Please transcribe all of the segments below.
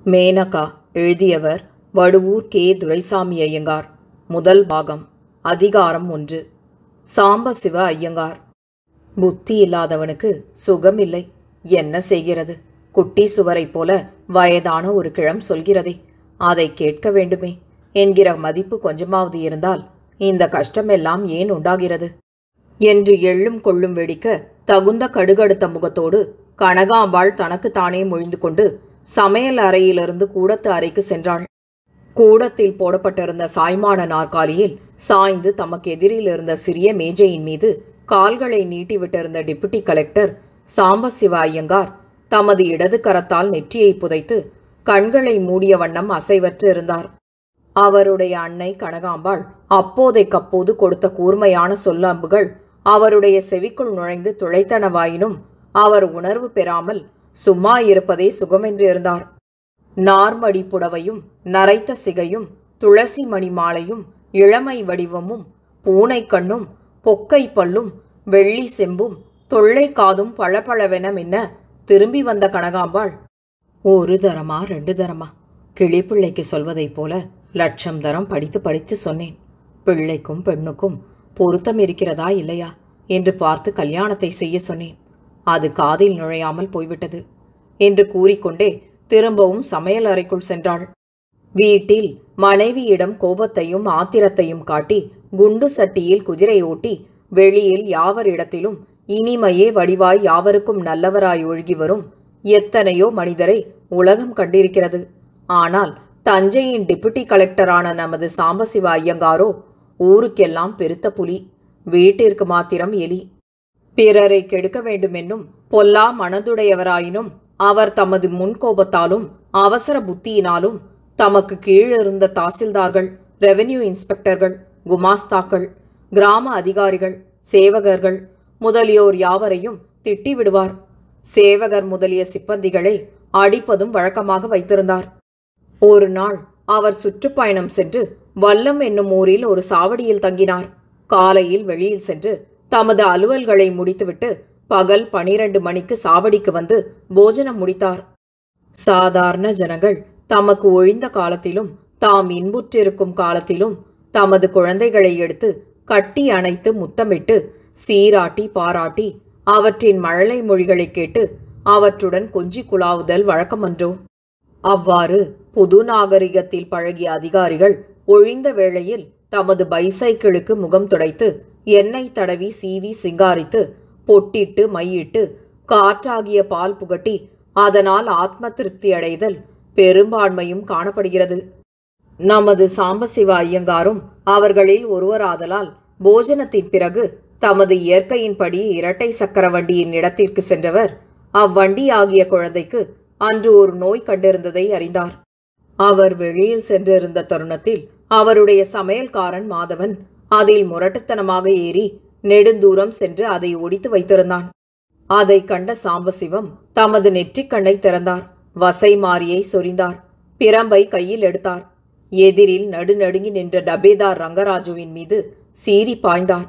மேனகா எழுதியவர் வடுவூர் கே துரைசாமி ஐயங்கார் முதல் பாகம் அதிகாரம் ஒன்று சாம்பசிவ ஐயங்கார் புத்தி இல்லாதவனுக்கு சுகம் இல்லை என்ன செய்கிறது குட்டி சுவரைப் போல வயதான ஒரு கிழம் சொல்கிறதே அதை கேட்க வேண்டுமே என்கிற மதிப்பு கொஞ்சமாவது இருந்தால் இந்த கஷ்டமெல்லாம் ஏன் உண்டாகிறது என்று எள்ளும் கொள்ளும் வெடிக்க தகுந்த கடுகடுத்த முகத்தோடு கனகாம்பாள் தனக்கு தானே மொழிந்து கொண்டு சமையல் அறையிலிருந்து கூடத்து அறைக்கு சென்றாள் கூடத்தில் போடப்பட்டிருந்த சாய்மான நாற்காலியில் சாய்ந்து தமக்கு எதிரில் இருந்த சிறிய மேஜையின் மீது கால்களை நீட்டிவிட்டிருந்த டெபுட்டி கலெக்டர் சாம்பசிவ ஐயங்கார் தமது இடது கரத்தால் நெற்றியை புதைத்து கண்களை மூடிய வண்ணம் அசைவற்று இருந்தார் அவருடைய அன்னை கனகாம்பாள் அப்போதைக்கப்போது கொடுத்த கூர்மையான சொல்லம்புகள் அவருடைய செவிக்குள் நுழைந்து துளைத்தனவாயினும் அவர் உணர்வு பெறாமல் சும்மா இருப்பதே சுகமென்று இருந்தார் நார்மடி புடவையும் நரைத்த சிகையும் துளசி மணி மாலையும் இளமை வடிவமும் பூனை கண்ணும் பொக்கை பல்லும் வெள்ளி செம்பும் தொல்லை காதும் பளபளவென மின்ன திரும்பி வந்த கனகாம்பாள் ஒரு தரமா ரெண்டு தரமா கிளிப்பிள்ளைக்கு சொல்வதைப் போல லட்சம் தரம் படித்து படித்து சொன்னேன் பிள்ளைக்கும் பெண்ணுக்கும் பொருத்தம் இருக்கிறதா இல்லையா என்று பார்த்து கல்யாணத்தை செய்ய சொன்னேன் அது காதில் நுழையாமல் போய்விட்டது என்று கூறிக்கொண்டே திரும்பவும் சமையல் அறைக்குள் சென்றாள் வீட்டில் மனைவியிடம் கோபத்தையும் ஆத்திரத்தையும் காட்டி குண்டு சட்டியில் குதிரை ஓட்டி வெளியில் யாவரிடத்திலும் இனிமையே வடிவாய் யாவருக்கும் நல்லவராய் ஒழுகி வரும் எத்தனையோ மனிதரை உலகம் கண்டிருக்கிறது ஆனால் தஞ்சையின் டெபுட்டி கலெக்டரான நமது சாம்பசிவ ஐயங்காரோ ஊருக்கெல்லாம் பெருத்த புலி வீட்டிற்கு மாத்திரம் எலி பிறரை கெடுக்க வேண்டுமென்னும் பொல்லா மனதுடையவராயினும் அவர் தமது முன்கோபத்தாலும் அவசர புத்தியினாலும் தமக்கு கீழிருந்த தாசில்தார்கள் ரெவென்யூ இன்ஸ்பெக்டர்கள் குமாஸ்தாக்கள் கிராம அதிகாரிகள் சேவகர்கள் முதலியோர் யாவரையும் திட்டி விடுவார் சேவகர் முதலிய சிப்பந்திகளை அடிப்பதும் வழக்கமாக வைத்திருந்தார் ஒரு நாள் அவர் சுற்றுப்பயணம் சென்று வல்லம் என்னும் ஊரில் ஒரு சாவடியில் தங்கினார் காலையில் வெளியில் சென்று தமது அலுவல்களை முடித்துவிட்டு பகல் பனிரெண்டு மணிக்கு சாவடிக்கு வந்து போஜனம் முடித்தார் சாதாரண ஜனங்கள் தமக்கு ஒழிந்த காலத்திலும் தாம் இன்புற்றிருக்கும் காலத்திலும் தமது குழந்தைகளை எடுத்து கட்டி அணைத்து முத்தமிட்டு சீராட்டி பாராட்டி அவற்றின் மழலை மொழிகளை கேட்டு அவற்றுடன் கொஞ்சி குழாவுதல் வழக்கமன்றோ அவ்வாறு புது நாகரிகத்தில் பழகிய அதிகாரிகள் ஒழிந்த வேளையில் தமது பைசைக்கிளுக்கு முகம் துடைத்து எண்ணெய் தடவி சீவி சிங்காரித்து பொட்டிட்டு மையிட்டு காற்றாகிய பால் புகட்டி அதனால் ஆத்ம திருப்தி அடைதல் பெரும்பான்மையும் காணப்படுகிறது நமது சாம்பசிவ ஐயங்காரும் அவர்களில் ஒருவராதலால் போஜனத்தின் பிறகு தமது இயற்கையின்படி இரட்டை சக்கர வண்டியின் இடத்திற்கு சென்றவர் அவ்வண்டி ஆகிய குழந்தைக்கு அன்று ஒரு நோய் கண்டிருந்ததை அறிந்தார் அவர் வெளியில் சென்றிருந்த தருணத்தில் அவருடைய சமையல்காரன் மாதவன் அதில் முரட்டுத்தனமாக ஏறி நெடுந்தூரம் சென்று அதை ஒடித்து வைத்திருந்தான் அதை கண்ட சாம்பசிவம் தமது நெற்றிக்கண்ணை திறந்தார் வசை மாரியை சொரிந்தார் பிரம்பை கையில் எடுத்தார் எதிரில் நடுநடுங்கி நின்ற டபேதார் ரங்கராஜுவின் மீது சீறி பாய்ந்தார்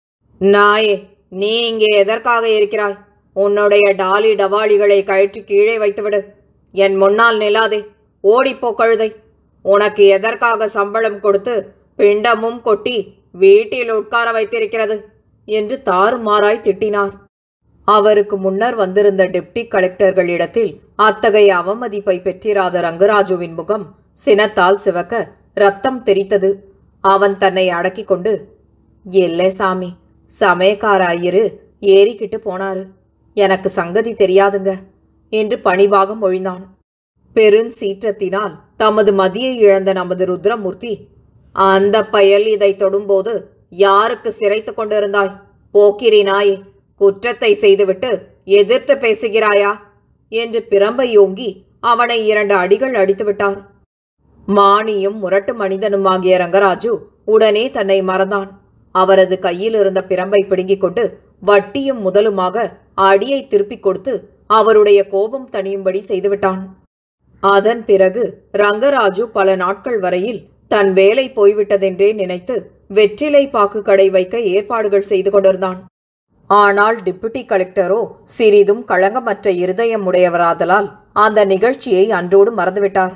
நாயே நீ இங்கே எதற்காக இருக்கிறாய் உன்னுடைய டாலி டவாலிகளை கழற்றி கீழே வைத்துவிடு என் முன்னால் நிலாதே ஓடிப்போ கழுதை உனக்கு எதற்காக சம்பளம் கொடுத்து பிண்டமும் கொட்டி வீட்டில் உட்கார வைத்திருக்கிறது என்று தாறுமாறாய் திட்டினார் அவருக்கு முன்னர் வந்திருந்த டெப்டி கலெக்டர்களிடத்தில் அத்தகைய அவமதிப்பை பெற்றிராத ரங்கராஜுவின் முகம் சினத்தால் சிவக்க ரத்தம் தெரித்தது அவன் தன்னை அடக்கிக் கொண்டு இல்லை சாமி சமயக்கார ஐயரு ஏறிக்கிட்டு போனாரு எனக்கு சங்கதி தெரியாதுங்க என்று பணிவாக மொழிந்தான் பெருஞ்சீற்றத்தினால் தமது மதியை இழந்த நமது ருத்ரமூர்த்தி அந்த பயல் இதை தொடும்போது யாருக்கு சிரைத்து கொண்டிருந்தாய் போக்கிரி நாயே குற்றத்தை செய்துவிட்டு எதிர்த்து பேசுகிறாயா என்று பிரம்பை யோங்கி அவனை இரண்டு அடிகள் அடித்துவிட்டார் மானியும் முரட்டு மனிதனுமாகிய ரங்கராஜு உடனே தன்னை மறந்தான் அவரது கையில் இருந்த பிரம்பை பிடுங்கிக் கொண்டு வட்டியும் முதலுமாக அடியை திருப்பிக் கொடுத்து அவருடைய கோபம் தணியும்படி செய்துவிட்டான் அதன் பிறகு ரங்கராஜு பல நாட்கள் வரையில் தன் வேலை போய்விட்டதென்றே நினைத்து வெற்றிலை பாக்கு கடை வைக்க ஏற்பாடுகள் செய்து கொண்டிருந்தான் ஆனால் டிப்யூட்டி கலெக்டரோ சிறிதும் களங்கமற்ற இருதயம் உடையவராதலால் அந்த நிகழ்ச்சியை அன்றோடு மறந்துவிட்டார்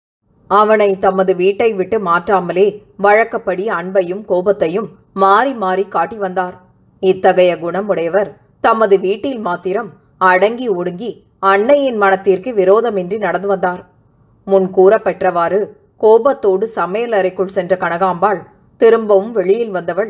அவனை தமது வீட்டை விட்டு மாற்றாமலே வழக்கப்படி அன்பையும் கோபத்தையும் மாறி மாறி காட்டி வந்தார் இத்தகைய குணமுடையவர் தமது வீட்டில் மாத்திரம் அடங்கி ஒடுங்கி அன்னையின் மனத்திற்கு விரோதமின்றி நடந்து வந்தார் முன் கூறப்பெற்றவாறு கோபத்தோடு சமையல் அறைக்குள் சென்ற கனகாம்பாள் திரும்பவும் வெளியில் வந்தவள்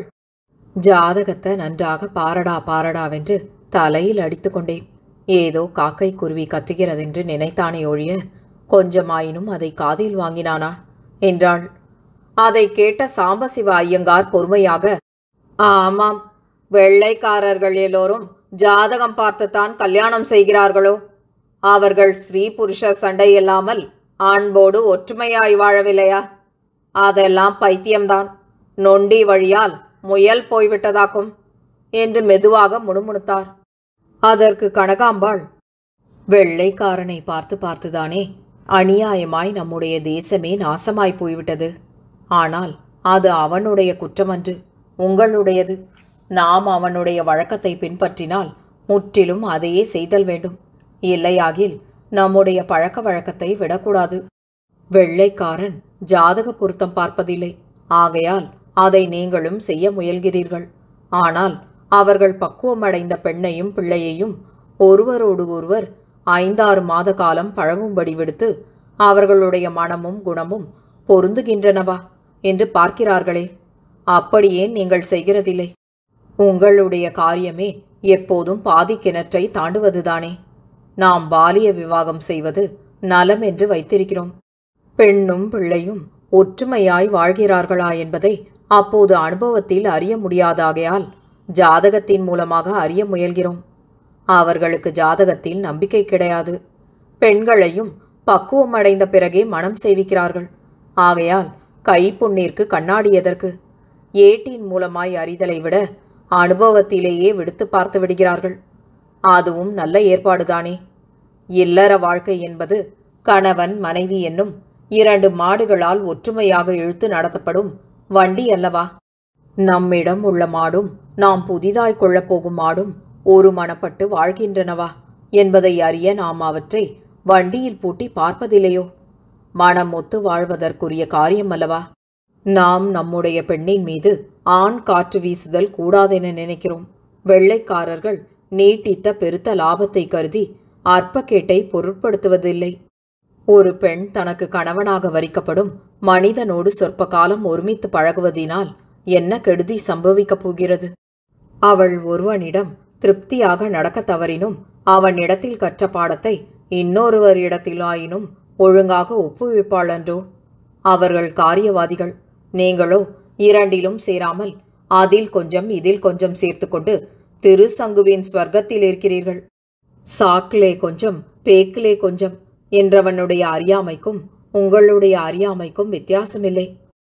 ஜாதகத்தை நன்றாக பாரடா பாரடாவென்று தலையில் அடித்து கொண்டேன் ஏதோ காக்கை குருவி கத்துகிறதென்று நினைத்தானே ஒழிய கொஞ்சமாயினும் அதை காதில் வாங்கினானா என்றாள் அதை கேட்ட சாம்பசிவ ஐயங்கார் பொறுமையாக ஆமாம் வெள்ளைக்காரர்கள் எல்லோரும் ஜாதகம் பார்த்துத்தான் கல்யாணம் செய்கிறார்களோ அவர்கள் ஸ்ரீ புருஷ சண்டை இல்லாமல் அன்போடு ஒற்றுமையாய் வாழவில்லையா அதெல்லாம் பைத்தியம்தான் நொண்டி வழியால் முயல் போய்விட்டதாக்கும் என்று மெதுவாக முணுமுணுத்தார் அதற்கு கனகாம்பாள் வெள்ளைக்காரனை பார்த்து பார்த்துதானே அநியாயமாய் நம்முடைய தேசமே நாசமாய் போய்விட்டது ஆனால் அது அவனுடைய குற்றமன்று உங்களுடையது நாம் அவனுடைய வழக்கத்தை பின்பற்றினால் முற்றிலும் அதையே செய்தல் வேண்டும் இல்லையாகில் நம்முடைய பழக்க வழக்கத்தை விடக்கூடாது வெள்ளைக்காரன் ஜாதக பொருத்தம் பார்ப்பதில்லை ஆகையால் அதை நீங்களும் செய்ய முயல்கிறீர்கள் ஆனால் அவர்கள் பக்குவமடைந்த பெண்ணையும் பிள்ளையையும் ஒருவரோடு ஒருவர் ஐந்தாறு மாத காலம் பழகும்படி விடுத்து அவர்களுடைய மனமும் குணமும் பொருந்துகின்றனவா என்று பார்க்கிறார்களே அப்படியே நீங்கள் செய்கிறதில்லை உங்களுடைய காரியமே எப்போதும் பாதி கிணற்றை தாண்டுவதுதானே நாம் பாலிய விவாகம் செய்வது நலம் என்று வைத்திருக்கிறோம் பெண்ணும் பிள்ளையும் ஒற்றுமையாய் வாழ்கிறார்களா என்பதை அப்போது அனுபவத்தில் அறிய முடியாதாகையால் ஜாதகத்தின் மூலமாக அறிய முயல்கிறோம் அவர்களுக்கு ஜாதகத்தில் நம்பிக்கை கிடையாது பெண்களையும் பக்குவமடைந்த பிறகே மனம் செய்விக்கிறார்கள் ஆகையால் கைப்புண்ணிற்கு கண்ணாடி எதற்கு ஏட்டின் மூலமாய் அறிதலை விட அனுபவத்திலேயே விடுத்து பார்த்து விடுகிறார்கள் அதுவும் நல்ல ஏற்பாடுதானே இல்லற வாழ்க்கை என்பது கணவன் மனைவி என்னும் இரண்டு மாடுகளால் ஒற்றுமையாக இழுத்து நடத்தப்படும் வண்டி அல்லவா நம்மிடம் உள்ள மாடும் நாம் புதிதாய் கொள்ளப் போகும் மாடும் ஒரு மனப்பட்டு வாழ்கின்றனவா என்பதை அறிய நாம் அவற்றை வண்டியில் பூட்டி பார்ப்பதில்லையோ மனம் ஒத்து வாழ்வதற்குரிய காரியம் அல்லவா நாம் நம்முடைய பெண்ணின் மீது ஆண் காற்று வீசுதல் கூடாதென நினைக்கிறோம் வெள்ளைக்காரர்கள் நீட்டித்த பெருத்த லாபத்தை கருதி அற்பக்கேட்டை பொருட்படுத்துவதில்லை ஒரு பெண் தனக்கு கணவனாக வரிக்கப்படும் மனிதனோடு சொற்ப காலம் ஒருமித்து பழகுவதினால் என்ன கெடுதி சம்பவிக்கப் போகிறது அவள் ஒருவனிடம் திருப்தியாக நடக்கத் தவறினும் அவனிடத்தில் கற்ற பாடத்தை இன்னொருவரிடத்திலாயினும் ஒழுங்காக ஒப்புவிப்பாளன்றோ அவர்கள் காரியவாதிகள் நீங்களோ இரண்டிலும் சேராமல் அதில் கொஞ்சம் இதில் கொஞ்சம் சேர்த்துக்கொண்டு திருசங்குவின் ஸ்வர்க்கத்தில் இருக்கிறீர்கள் சாக்கிலே கொஞ்சம் பேக்கிலே கொஞ்சம் என்றவனுடைய அறியாமைக்கும் உங்களுடைய அறியாமைக்கும் வித்தியாசமில்லை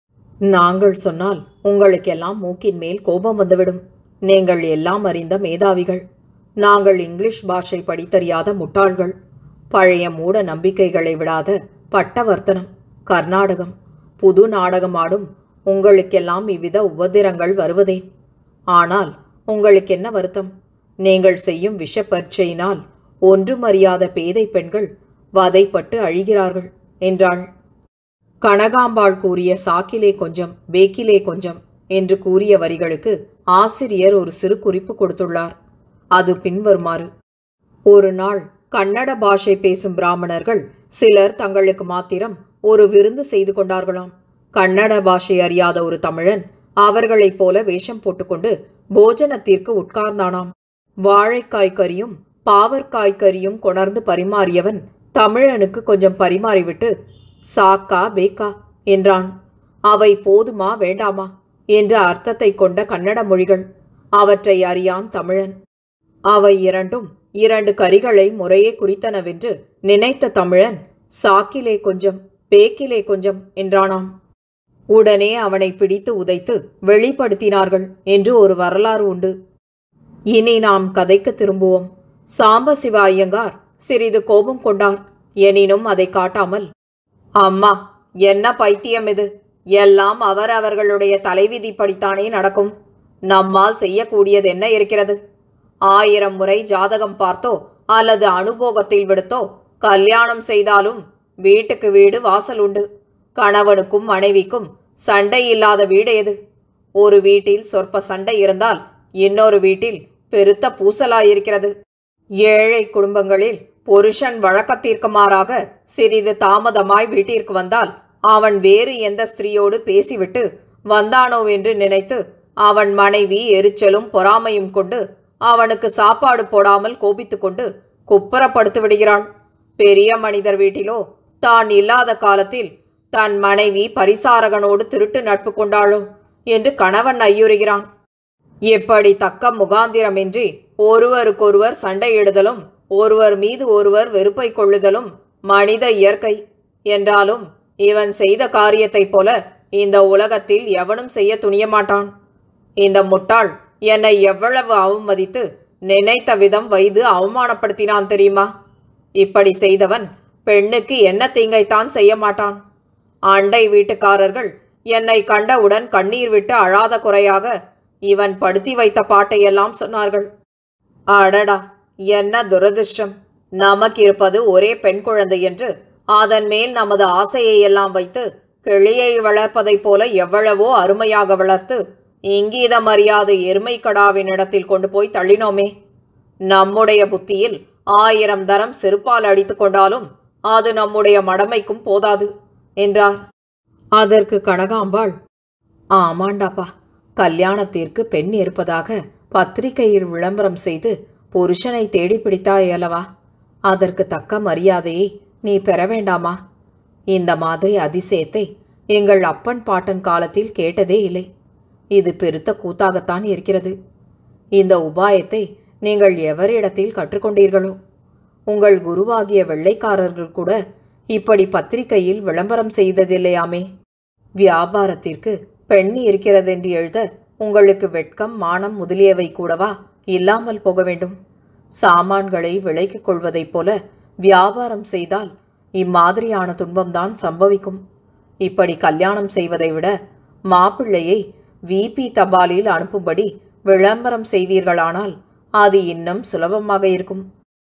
நாங்கள் சொன்னால் உங்களுக்கெல்லாம் மூக்கின் மேல் கோபம் வந்துவிடும் நீங்கள் எல்லாம் அறிந்த மேதாவிகள் நாங்கள் இங்கிலீஷ் பாஷை படித்தறியாத முட்டாள்கள் பழைய மூட நம்பிக்கைகளை விடாத பட்டவர்த்தனம் கர்நாடகம் புது நாடகமாடும் உங்களுக்கெல்லாம் இவ்வித உபதிரங்கள் வருவதேன் ஆனால் உங்களுக்கு என்ன வருத்தம் நீங்கள் செய்யும் விஷப்பரீட்சையினால் ஒன்றும் அறியாத பேதை பெண்கள் வதைப்பட்டு அழிகிறார்கள் என்றாள் கனகாம்பாள் கூறிய சாக்கிலே கொஞ்சம் பேக்கிலே கொஞ்சம் என்று கூறிய வரிகளுக்கு ஆசிரியர் ஒரு சிறு குறிப்பு கொடுத்துள்ளார் அது பின்வருமாறு ஒரு நாள் கன்னட பாஷை பேசும் பிராமணர்கள் சிலர் தங்களுக்கு மாத்திரம் ஒரு விருந்து செய்து கொண்டார்களாம் கன்னட பாஷை அறியாத ஒரு தமிழன் அவர்களைப் போல வேஷம் போட்டுக்கொண்டு போஜனத்திற்கு உட்கார்ந்தானாம் வாழைக்காய் கறியும் பாவற்காய் கறியும் கொணர்ந்து பரிமாறியவன் தமிழனுக்கு கொஞ்சம் பரிமாறிவிட்டு சாக்கா பேக்கா என்றான் அவை போதுமா வேண்டாமா என்ற அர்த்தத்தை கொண்ட கன்னட மொழிகள் அவற்றை அறியான் தமிழன் அவை இரண்டும் இரண்டு கரிகளை முறையே குறித்தனவென்று நினைத்த தமிழன் சாக்கிலே கொஞ்சம் பேக்கிலே கொஞ்சம் என்றானாம் உடனே அவனை பிடித்து உதைத்து வெளிப்படுத்தினார்கள் என்று ஒரு வரலாறு உண்டு இனி நாம் கதைக்கு திரும்புவோம் சாம்பசிவ ஐயங்கார் சிறிது கோபம் கொண்டார் எனினும் அதை காட்டாமல் அம்மா என்ன பைத்தியம் இது எல்லாம் அவர் அவர்களுடைய தலைவிதிப்படித்தானே நடக்கும் நம்மால் செய்யக்கூடியது என்ன இருக்கிறது ஆயிரம் முறை ஜாதகம் பார்த்தோ அல்லது அனுபோகத்தில் விடுத்தோ கல்யாணம் செய்தாலும் வீட்டுக்கு வீடு வாசல் உண்டு கணவனுக்கும் மனைவிக்கும் சண்டை இல்லாத வீடு எது ஒரு வீட்டில் சொற்ப சண்டை இருந்தால் இன்னொரு வீட்டில் பெருத்த பூசலாயிருக்கிறது ஏழை குடும்பங்களில் புருஷன் வழக்கத்திற்கு மாறாக சிறிது தாமதமாய் வீட்டிற்கு வந்தால் அவன் வேறு எந்த ஸ்திரீயோடு பேசிவிட்டு வந்தானோ என்று நினைத்து அவன் மனைவி எரிச்சலும் பொறாமையும் கொண்டு அவனுக்கு சாப்பாடு போடாமல் கோபித்துக்கொண்டு குப்புறப்படுத்து விடுகிறாள் பெரிய மனிதர் வீட்டிலோ தான் இல்லாத காலத்தில் தன் மனைவி பரிசாரகனோடு திருட்டு நட்பு கொண்டாளோ என்று கணவன் ஐயுறுகிறான் இப்படி தக்க முகாந்திரமின்றி ஒருவருக்கொருவர் சண்டையிடுதலும் ஒருவர் மீது ஒருவர் வெறுப்பை கொள்ளுதலும் மனித இயற்கை என்றாலும் இவன் செய்த காரியத்தைப் போல இந்த உலகத்தில் எவனும் செய்ய துணியமாட்டான் இந்த முட்டாள் என்னை எவ்வளவு அவமதித்து நினைத்த விதம் வைத்து அவமானப்படுத்தினான் தெரியுமா இப்படி செய்தவன் பெண்ணுக்கு என்ன தீங்கைத்தான் செய்ய மாட்டான் அண்டை வீட்டுக்காரர்கள் என்னை கண்டவுடன் கண்ணீர் விட்டு அழாத குறையாக இவன் படுத்தி வைத்த பாட்டையெல்லாம் சொன்னார்கள் அடடா என்ன துரதிர்ஷ்டம் நமக்கு இருப்பது ஒரே பெண் குழந்தை என்று அதன் மேல் நமது ஆசையை எல்லாம் வைத்து கிளியை வளர்ப்பதைப் போல எவ்வளவோ அருமையாக வளர்த்து இங்கீதம் அறியாத எருமை கடாவினிடத்தில் கொண்டு போய் தள்ளினோமே நம்முடைய புத்தியில் ஆயிரம் தரம் செருப்பால் அடித்து கொண்டாலும் அது நம்முடைய மடமைக்கும் போதாது என்றார் அதற்கு கனகாம்பாள் ஆமாண்டாப்பா கல்யாணத்திற்கு பெண் இருப்பதாக பத்திரிகையில் விளம்பரம் செய்து புருஷனை தேடி பிடித்தாய் அல்லவா அதற்கு தக்க மரியாதையை நீ பெற வேண்டாமா இந்த மாதிரி அதிசயத்தை எங்கள் அப்பன் பாட்டன் காலத்தில் கேட்டதே இல்லை இது பெருத்த கூத்தாகத்தான் இருக்கிறது இந்த உபாயத்தை நீங்கள் எவரிடத்தில் கற்றுக்கொண்டீர்களோ உங்கள் குருவாகிய வெள்ளைக்காரர்கள் கூட இப்படி பத்திரிகையில் விளம்பரம் செய்ததில்லையாமே வியாபாரத்திற்கு பெண் இருக்கிறதென்று எழுத உங்களுக்கு வெட்கம் மானம் முதலியவை கூடவா இல்லாமல் போக வேண்டும் சாமான்களை விலைக்கு கொள்வதைப் போல வியாபாரம் செய்தால் இம்மாதிரியான துன்பம்தான் சம்பவிக்கும் இப்படி கல்யாணம் செய்வதை விட மாப்பிள்ளையை விபி தபாலில் அனுப்பும்படி விளம்பரம் செய்வீர்களானால் அது இன்னும் சுலபமாக இருக்கும்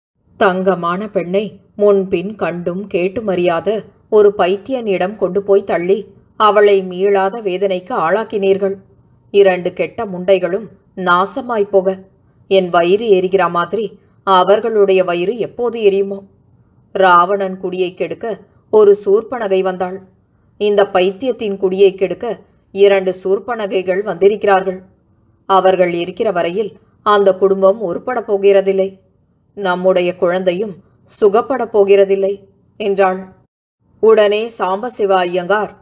தங்கமான பெண்ணை முன்பின் கண்டும் கேட்டும் அறியாத ஒரு பைத்தியனிடம் கொண்டு போய் தள்ளி அவளை மீளாத வேதனைக்கு ஆளாக்கினீர்கள் இரண்டு கெட்ட முண்டைகளும் நாசமாய்ப் போக என் வயிறு எரிகிற மாதிரி அவர்களுடைய வயிறு எப்போது எரியுமோ ராவணன் குடியை கெடுக்க ஒரு சூர்ப்பனகை வந்தாள் இந்த பைத்தியத்தின் குடியை கெடுக்க இரண்டு சூர்ப்பனகைகள் வந்திருக்கிறார்கள் அவர்கள் இருக்கிற வரையில் அந்த குடும்பம் உருப்பட போகிறதில்லை நம்முடைய குழந்தையும் சுகப்பட போகிறதில்லை என்றாள் உடனே சாம்பசிவா ஐயங்கார்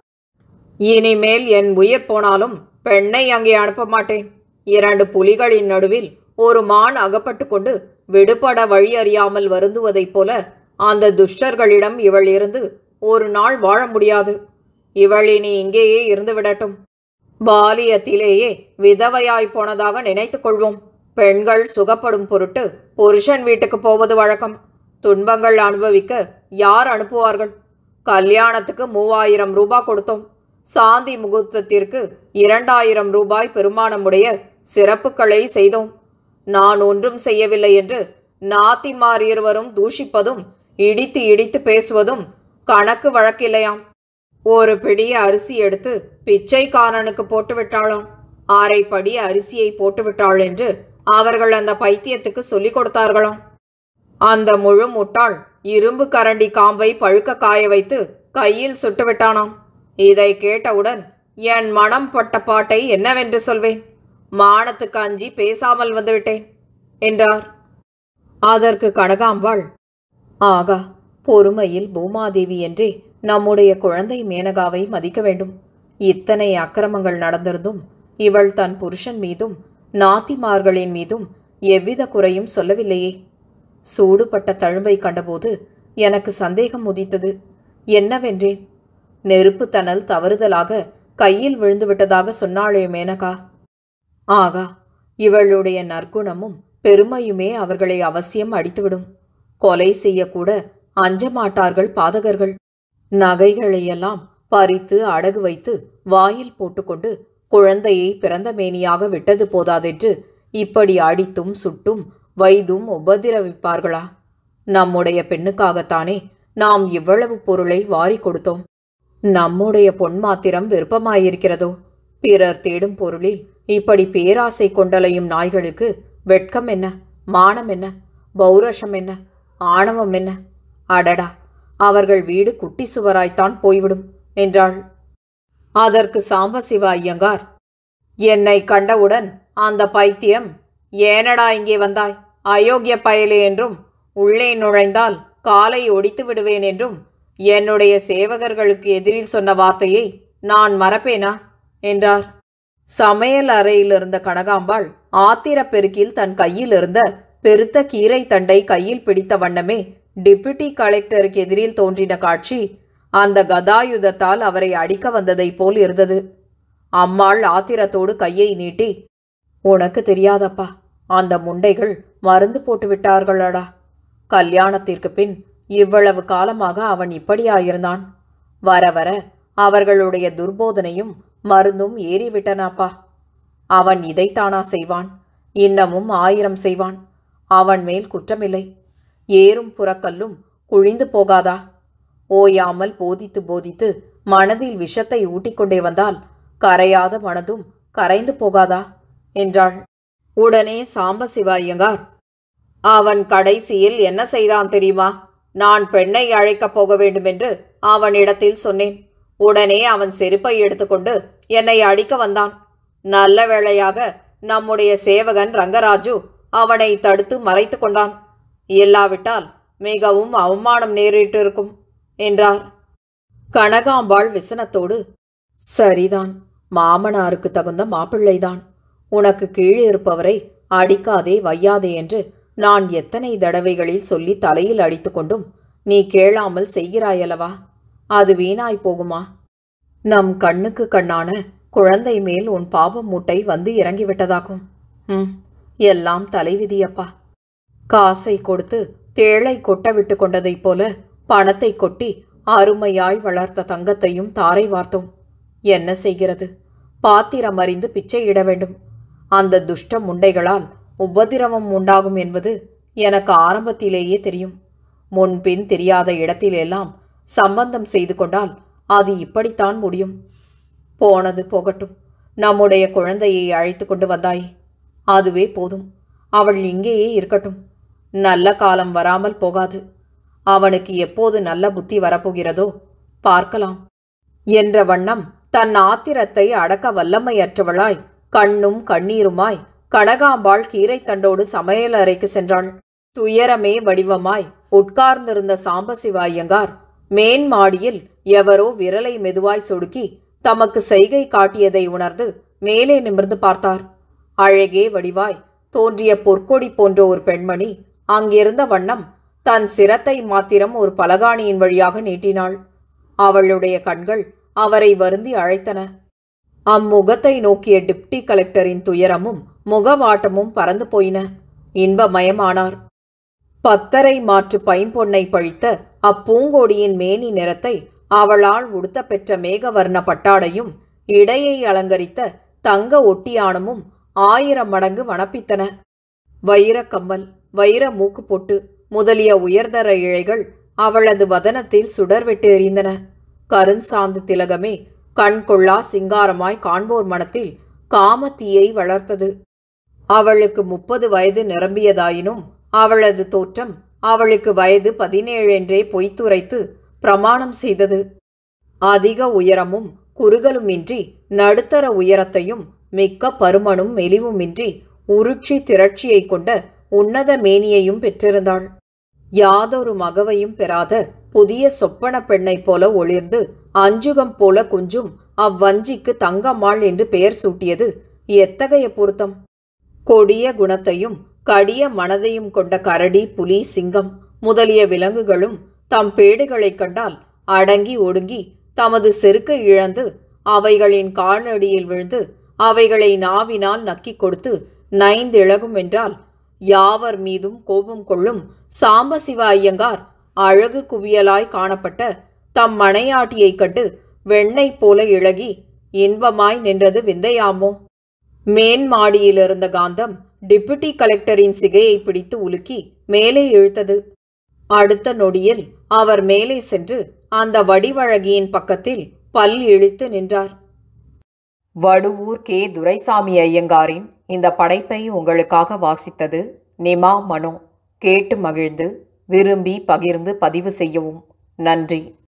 இனிமேல் என் உயிர் போனாலும் பெண்ணை அங்கே அனுப்ப மாட்டேன் இரண்டு புலிகளின் நடுவில் ஒரு மான் அகப்பட்டு கொண்டு விடுபட வழி அறியாமல் வருந்துவதைப் போல அந்த துஷ்டர்களிடம் இவள் இருந்து ஒரு நாள் வாழ முடியாது இவள் இனி இங்கேயே இருந்து விடட்டும் பாலியத்திலேயே விதவையாய் போனதாக நினைத்துக் கொள்வோம் பெண்கள் சுகப்படும் பொருட்டு புருஷன் வீட்டுக்கு போவது வழக்கம் துன்பங்கள் அனுபவிக்க யார் அனுப்புவார்கள் கல்யாணத்துக்கு மூவாயிரம் ரூபாய் கொடுத்தோம் சாந்தி முகூர்த்தத்திற்கு இரண்டாயிரம் ரூபாய் பெருமானமுடைய சிறப்புகளை செய்தோம் நான் ஒன்றும் செய்யவில்லை என்று நாத்திமார் இருவரும் தூஷிப்பதும் இடித்து இடித்து பேசுவதும் கணக்கு வழக்கில்லையாம் ஒரு பிடி அரிசி எடுத்து பிச்சைக்காரனுக்கு போட்டு விட்டாளாம் அரை படி அரிசியை போட்டு விட்டாள் என்று அவர்கள் அந்த பைத்தியத்துக்கு சொல்லிக் கொடுத்தார்களாம் அந்த முழு முட்டாள் இரும்பு கரண்டி காம்பை பழுக்க காய வைத்து கையில் சுட்டு விட்டானாம் இதை கேட்டவுடன் என் மனம் பட்ட பாட்டை என்னவென்று சொல்வேன் மானத்துக்கு அஞ்சி பேசாமல் வந்துவிட்டேன் என்றார் அதற்கு கனகாம்பாள் ஆகா பொறுமையில் பூமாதேவி என்றே நம்முடைய குழந்தை மேனகாவை மதிக்க வேண்டும் இத்தனை அக்கிரமங்கள் நடந்திருந்தும் இவள் தன் புருஷன் மீதும் நாத்திமார்களின் மீதும் எவ்வித குறையும் சொல்லவில்லையே சூடுபட்ட தழும்பை கண்டபோது எனக்கு சந்தேகம் உதித்தது என்னவென்றேன் நெருப்பு தணல் தவறுதலாக கையில் விழுந்து விட்டதாக சொன்னாளே மேனகா ஆகா இவளுடைய நற்குணமும் பெருமையுமே அவர்களை அவசியம் அடித்துவிடும் கொலை செய்யக்கூட அஞ்ச மாட்டார்கள் பாதகர்கள் நகைகளையெல்லாம் பறித்து அடகு வைத்து வாயில் போட்டுக்கொண்டு குழந்தையை பிறந்த மேனியாக விட்டது போதாதென்று இப்படி அடித்தும் சுட்டும் வைதும் உபதிரவிப்பார்களா நம்முடைய பெண்ணுக்காகத்தானே நாம் இவ்வளவு பொருளை வாரி கொடுத்தோம் நம்முடைய பொன் மாத்திரம் விருப்பமாயிருக்கிறதோ பிறர் தேடும் பொருளில் இப்படி பேராசை கொண்டலையும் நாய்களுக்கு வெட்கம் என்ன மானம் என்ன பௌரஷம் என்ன ஆணவம் என்ன அடடா அவர்கள் வீடு குட்டி சுவராய்த்தான் போய்விடும் என்றாள் அதற்கு சாம்பசிவ ஐயங்கார் என்னை கண்டவுடன் அந்த பைத்தியம் ஏனடா இங்கே வந்தாய் அயோக்கிய பயலே என்றும் உள்ளே நுழைந்தால் காலை ஒடித்து விடுவேன் என்றும் என்னுடைய சேவகர்களுக்கு எதிரில் சொன்ன வார்த்தையை நான் மறப்பேனா என்றார் சமையல் அறையில் இருந்த கனகாம்பாள் ஆத்திரப் பெருக்கில் தன் கையில் இருந்த பெருத்த கீரை தண்டை கையில் பிடித்த வண்ணமே டிப்யூட்டி கலெக்டருக்கு எதிரில் தோன்றின காட்சி அந்த கதாயுதத்தால் அவரை அடிக்க வந்ததைப் போல் இருந்தது அம்மாள் ஆத்திரத்தோடு கையை நீட்டி உனக்கு தெரியாதப்பா அந்த முண்டைகள் மருந்து போட்டு விட்டார்களடா கல்யாணத்திற்கு பின் இவ்வளவு காலமாக அவன் இப்படியாயிருந்தான் வர வர அவர்களுடைய துர்போதனையும் மருந்தும் ஏறிவிட்டனாப்பா அவன் இதைத்தானா செய்வான் இன்னமும் ஆயிரம் செய்வான் அவன் மேல் குற்றமில்லை ஏறும் புறக்கல்லும் குழிந்து போகாதா ஓயாமல் போதித்து போதித்து மனதில் விஷத்தை ஊட்டிக்கொண்டே வந்தால் கரையாத மனதும் கரைந்து போகாதா என்றாள் உடனே சாம்பசிவ ஐயங்கார் அவன் கடைசியில் என்ன செய்தான் தெரியுமா நான் பெண்ணை அழைக்கப் போக வேண்டுமென்று அவனிடத்தில் சொன்னேன் உடனே அவன் செருப்பை எடுத்துக்கொண்டு என்னை அடிக்க வந்தான் நல்ல வேளையாக நம்முடைய சேவகன் ரங்கராஜு அவனை தடுத்து மறைத்து கொண்டான் இல்லாவிட்டால் மிகவும் அவமானம் நேரிட்டிருக்கும் என்றார் கனகாம்பாள் விசனத்தோடு சரிதான் மாமனாருக்கு தகுந்த மாப்பிள்ளைதான் உனக்கு கீழே இருப்பவரை அடிக்காதே வையாதே என்று நான் எத்தனை தடவைகளில் சொல்லி தலையில் அடித்துக்கொண்டும் நீ கேளாமல் செய்கிறாயல்லவா அது வீணாய் போகுமா நம் கண்ணுக்கு கண்ணான குழந்தை மேல் உன் பாவம் மூட்டை வந்து இறங்கிவிட்டதாகும் ம் எல்லாம் தலைவிதியப்பா காசை கொடுத்து தேளை கொட்ட விட்டு கொண்டதைப் போல பணத்தை கொட்டி அருமையாய் வளர்த்த தங்கத்தையும் தாரை வார்த்தோம் என்ன செய்கிறது பாத்திரம் அறிந்து பிச்சையிட வேண்டும் அந்த துஷ்ட முண்டைகளால் உபதிரவம் உண்டாகும் என்பது எனக்கு ஆரம்பத்திலேயே தெரியும் முன்பின் தெரியாத இடத்திலெல்லாம் சம்பந்தம் செய்து கொண்டால் அது இப்படித்தான் முடியும் போனது போகட்டும் நம்முடைய குழந்தையை அழைத்து கொண்டு வந்தாயே அதுவே போதும் அவள் இங்கேயே இருக்கட்டும் நல்ல காலம் வராமல் போகாது அவனுக்கு எப்போது நல்ல புத்தி வரப்போகிறதோ பார்க்கலாம் என்ற வண்ணம் தன் ஆத்திரத்தை அடக்க வல்லமையற்றவளாய் கண்ணும் கண்ணீருமாய் கனகாம்பாள் கீரைத்தண்டோடு சமையல் அறைக்கு சென்றாள் துயரமே வடிவமாய் உட்கார்ந்திருந்த சாம்பசிவ ஐயங்கார் மேன் மாடியில் எவரோ விரலை மெதுவாய் சொடுக்கி தமக்கு செய்கை காட்டியதை உணர்ந்து மேலே நிமிர்ந்து பார்த்தார் அழகே வடிவாய் தோன்றிய பொற்கொடி போன்ற ஒரு பெண்மணி அங்கிருந்த வண்ணம் தன் சிரத்தை மாத்திரம் ஒரு பலகாணியின் வழியாக நீட்டினாள் அவளுடைய கண்கள் அவரை வருந்தி அழைத்தன அம்முகத்தை நோக்கிய டிப்டி கலெக்டரின் துயரமும் முகவாட்டமும் பறந்து போயின இன்பமயமானார் பத்தரை மாற்று பைம்பொன்னை பழித்த அப்பூங்கொடியின் மேனி நிறத்தை அவளால் உடுத்த பெற்ற மேகவர்ண பட்டாடையும் இடையை அலங்கரித்த தங்க ஒட்டியானமும் ஆயிரம் மடங்கு வனப்பித்தன வைரக் கம்மல் வைர மூக்கு பொட்டு முதலிய உயர்தர இழைகள் அவளது வதனத்தில் சுடர்விட்டு எறிந்தன கருஞ்சாந்து திலகமே கண் கொள்ளா சிங்காரமாய் காண்போர் மனத்தில் காமத்தீயை வளர்த்தது அவளுக்கு முப்பது வயது நிரம்பியதாயினும் அவளது தோற்றம் அவளுக்கு வயது பதினேழு என்றே பொய்த்துரைத்து பிரமாணம் செய்தது அதிக உயரமும் குறுகலுமின்றி நடுத்தர உயரத்தையும் மிக்க பருமனும் மெலிவுமின்றி உருட்சி திரட்சியைக் கொண்ட உன்னத மேனியையும் பெற்றிருந்தாள் யாதொரு மகவையும் பெறாத புதிய சொப்பன பெண்ணைப் போல ஒளிர்ந்து அஞ்சுகம் போல குஞ்சும் அவ்வஞ்சிக்கு தங்கம்மாள் என்று பெயர் சூட்டியது எத்தகைய பொருத்தம் கொடிய குணத்தையும் கடிய மனதையும் கொண்ட கரடி புலி சிங்கம் முதலிய விலங்குகளும் தம் பேடுகளைக் கண்டால் அடங்கி ஒடுங்கி தமது செருக்கை இழந்து அவைகளின் காலடியில் விழுந்து அவைகளை நாவினால் நக்கிக் கொடுத்து நைந்திழகும் என்றால் யாவர் மீதும் கோபம் கொள்ளும் சாம்பசிவ ஐயங்கார் அழகு குவியலாய் காணப்பட்ட தம் மனையாட்டியைக் கண்டு வெண்ணெய் போல இழகி இன்பமாய் நின்றது விந்தையாமோ மேன் மாடியில் இருந்த காந்தம் டிப்யூட்டி கலெக்டரின் சிகையை பிடித்து உலுக்கி மேலே இழுத்தது அடுத்த நொடியில் அவர் மேலே சென்று அந்த வடிவழகியின் பக்கத்தில் பல் இழித்து நின்றார் வடுவூர் கே துரைசாமி ஐயங்காரின் இந்த படைப்பை உங்களுக்காக வாசித்தது நிமா மனோ கேட்டு மகிழ்ந்து விரும்பி பகிர்ந்து பதிவு செய்யவும் நன்றி